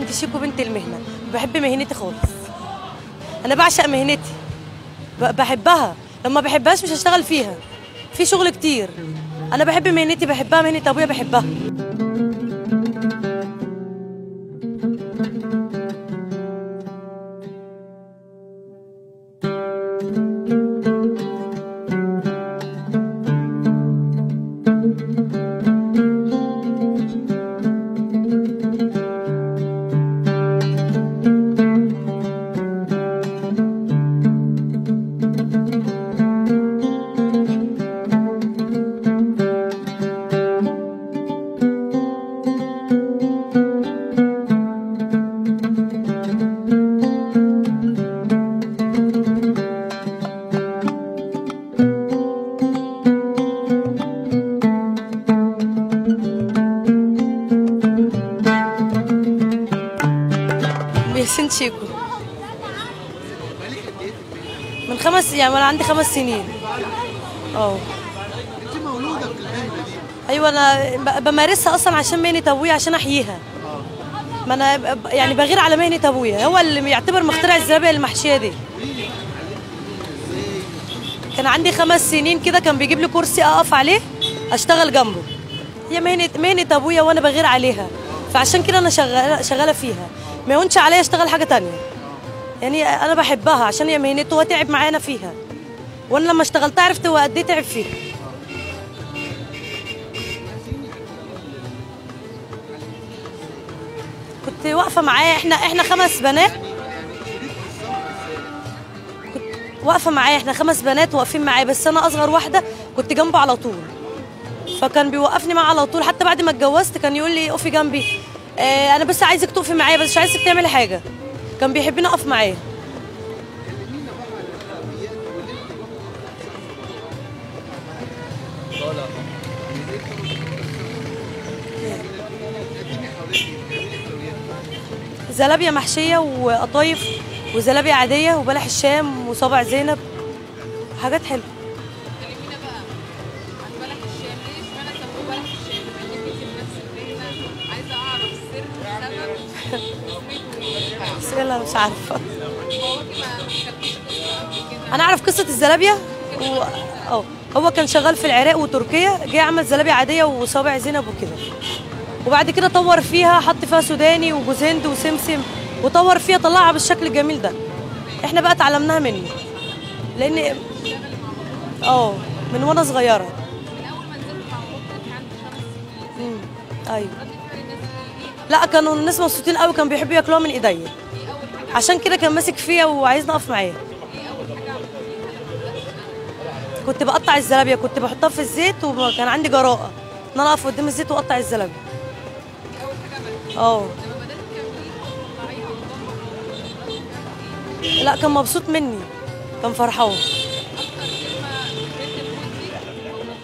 بنت شيك وبنت المهنه بحب مهنتي خالص انا بعشق مهنتي ب- بحبها لما بحبهاش مش هشتغل فيها في شغل كتير انا بحب مهنتي بحبها مهنه ابويا بحبها ياسين شيكو من خمس يعني وانا عندي خمس سنين اه انت مولوده في المهنه دي ايوه انا ب- بمارسها اصلا عشان مهنه ابويا عشان احييها ما انا ب- يعني بغير على مهنه ابويا هو اللي يعتبر مخترع الزرابيه المحشيه دي كان عندي خمس سنين كده كان بيجيب لي كرسي اقف عليه اشتغل جنبه هي مهنه مهنه ابويا وانا بغير عليها فعشان كده انا شغاله شغاله فيها ما يهونش عليا اشتغل حاجه تانية يعني انا بحبها عشان هي مهنته هو تعب معانا فيها وانا لما اشتغلتها عرفت هو قد ايه تعب فيها كنت واقفه معاه احنا احنا خمس بنات كنت واقفه معاه احنا خمس بنات واقفين معاه بس انا اصغر واحده كنت جنبه على طول فكان بيوقفني معاه على طول حتى بعد ما اتجوزت كان يقول لي اقفي جنبي اه انا بس عايزك تقفي معايا بس مش عايزك تعملي حاجه كان بيحبني اقف معاه زلابيا محشيه وقطايف وزلابيا عاديه وبلح الشام وصابع زينب حاجات حلوه كلمينا بقى عن بلح الشام ليه اشمعنى سموه بلح الشام بما انك انت بنفس المهنه عايزه اعرف سر سبب تسميته ايه بس يلا مش عارفه هو انت ما خدتيش قصه قبل كده انا اعرف قصه الزلابيا و... اه هو كان شغال في العراق وتركيا جه عمل زلابيا عاديه وصابع زينب وكده وبعد كده طور فيها حط فيها سوداني وجوز هند وسمسم وطور فيها طلعها بالشكل الجميل ده احنا بقى اتعلمناها منه لان اه من وانا صغيره من اول ما نزلت مع مامتك عندك خمس سنين امم ايوه رد فعل الناس ايه لا كانوا الناس مبسوطين قوي كانوا بيحبوا ياكلوها من ايديا ايه اول حاجه عشان كده كان ماسك فيا وعايزني اقف معاه ايه اول حاجه عملتيها لما بدات كنت بقطع الزلابيا كنت بحطها في الزيت وكان عندي جراءه ان انا اقف قدام الزيت واقطع الزلابيا دي اول حاجه عملتيها اه لما بدات تعمليها وتطلعيها قدام رد فعل ايه لا كان مبسوط مني كان فرحان اكتر كلمه بنت لمامتك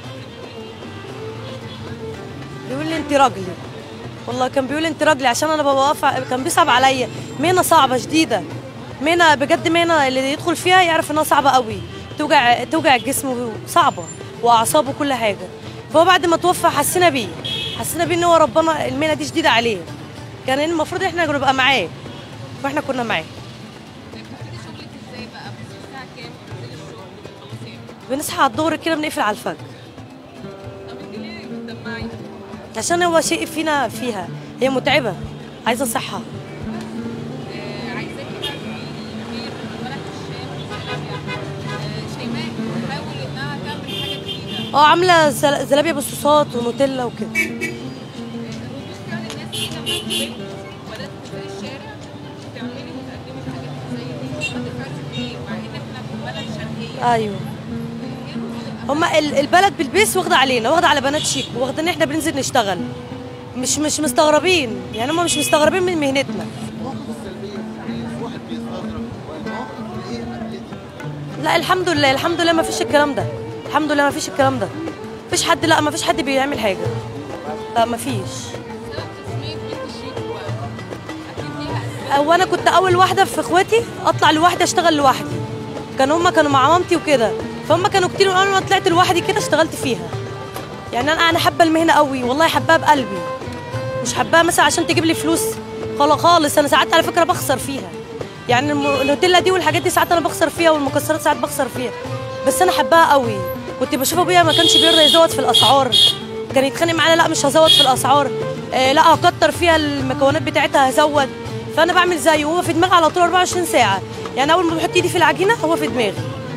بيقول لي انت راجلي والله كان بيقول لي انت راجلي عشان انا ببقى واقفه كان بيصعب عليا مهنه صعبه شديده مهنه بجد مهنه اللي يدخل فيها يعرف انها صعبه قوي توجع توجع الجسم صعبه واعصابه كل حاجه فهو بعد ما توفى حسينا بيه حسينا بيه ان هو ربنا المهنه دي شديده عليه كان المفروض احنا نبقى معاه واحنا كنا معاه بتبتدي شغلك ازاي بقى بتصحي الساعه كام بتنزلي الشغل بتخلصي امتى بنصحى على الظهر كده بنقفل على الفجر طب انت ليه بتدمعي عشان هو شيء فينا فيها هي متعبه عايزه صحه آه، عايزاكي بقى تقولي لي غير بلح الشام والزلابيا آه، شيماء بتحاول انها تعمل حاجه جديده اه عامله زل- زلابيا بالصوصات ونوتيلا وكده ردود فعل الناس ايه لما كبرت وبدات تنزلي الشارع وتعملي وتقدمي حاجات زي دي رد فعلك ايه مع ان احنا في بلد شرقيه ايوه ايه ردود الافعال هما ال- البلد بالبيس واخده علينا واخده على بنات شيك واخده ان احنا بننزل نشتغل مش مش مستغربين يعني هما مش مستغربين من مهنتنا المواقف السلبيه في الناس واحد بيستغرب والمواقف الايه قابلتك لا الحمد لله الحمد لله ما فيش الكلام ده الحمد لله ما فيش الكلام ده مفيش حد لا ما فيش حد بيعمل حاجه لا ما فيش سبب تسميه بنت شيك بقى اكيد ليها اسباب وانا كنت اول واحده في اخواتي اطلع لوحدي اشتغل لوحدي كانوا هما كانوا مع مامتي وكده فهم كانوا كتير اول ما طلعت لوحدي كده اشتغلت فيها يعني انا انا حابه المهنه قوي والله حباها بقلبي مش حباها مثلا عشان تجيب لي فلوس خلاص خالص انا ساعات على فكره بخسر فيها يعني الم- النوتيلا دي والحاجات دي ساعات انا بخسر فيها والمكسرات ساعات بخسر فيها بس انا حباها قوي كنت بشوف ابويا ما كانش بيرضى يزود في الاسعار كان يتخانق معانا لا مش هزود في الاسعار آه لا هكتر فيها المكونات بتاعتها هزود فانا بعمل زيه وهو في دماغي على طول 24 ساعه يعني اول ما بحط ايدي في العجينه هو في دماغي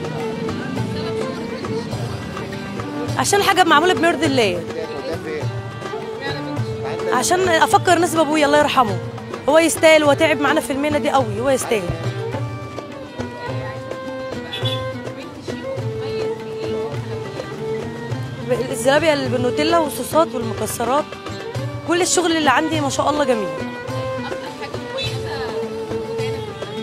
عشان حاجه معموله بمرض الله وده فين؟ عشان افكر ناس بابويا الله يرحمه هو يستاهل وتعب معانا في المهنه دي قوي هو يستاهل الزلابيا اللي بالنوتيلا والصوصات والمكسرات كل الشغل اللي عندي ما شاء الله جميل اكتر حاجه مميزه موجوده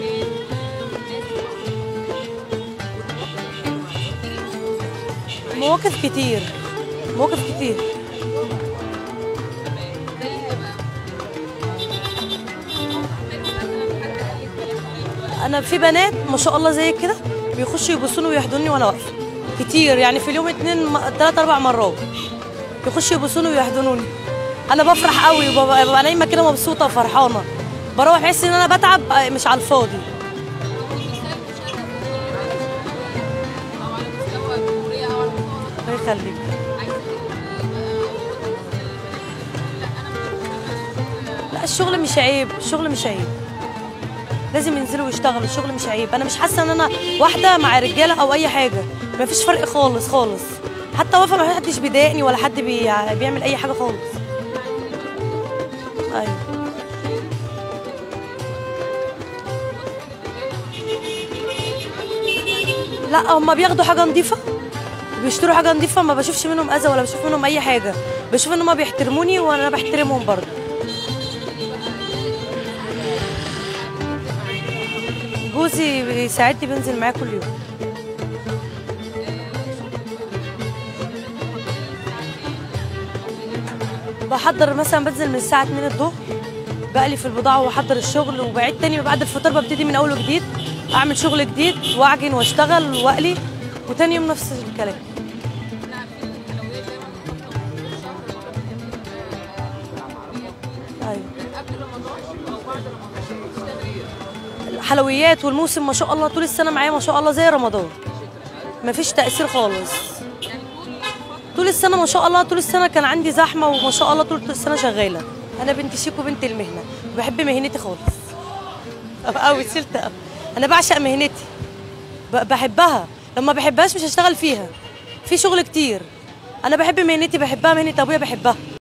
في المكان مواقف كتير مواقف كتير انا في بنات ما شاء الله زي كده بيخشوا يبصوني ويحضني وانا واقفه كتير يعني في اليوم اتنين م- تلات اربع مرات يخشوا يبصوني ويحضنوني انا بفرح قوي وببقى ببقى نايمه كده مبسوطه وفرحانه بروح احس ان انا بتعب آه، مش على الفاضي او على مستوى الجمهوريه او على مستوى الله يخليك لا الشغل مش عيب الشغل مش عيب لازم ينزلوا ويشتغلوا الشغل مش عيب انا مش حاسه ان انا واحده مع رجاله او اي حاجه مفيش فرق خالص خالص حتى واقفه ما حدش بيضايقني ولا حد بي... بيعمل اي حاجه خالص ايوه لا هما بياخدوا حاجه نظيفه بيشتروا حاجه نظيفه ما بشوفش منهم اذى ولا بشوف منهم اي حاجه بشوف ان هما بيحترموني وانا بحترمهم برضه جوزي بيساعدني بنزل معاه كل يوم بحضر مثلا بنزل من الساعة 2 الظهر بقلي في البضاعة وبحضر الشغل وبعيد تاني وبعد الفطار ببتدي من أول وجديد أعمل شغل جديد وأعجن وأشتغل وأقلي وتاني يوم نفس الكلام أيوة الحلويات والموسم ما شاء الله طول السنة معايا ما شاء الله زي رمضان مفيش تأثير خالص طول السنة ما شاء الله طول السنة كان عندي زحمة وما شاء الله طول السنة شغالة أنا بنت شيكو بنت المهنة بحب مهنتي خالص أوي شلت أوي أنا بعشق مهنتي ب- بحبها لما بحبهاش مش هشتغل فيها في شغل كتير أنا بحب مهنتي بحبها مهنة أبويا بحبها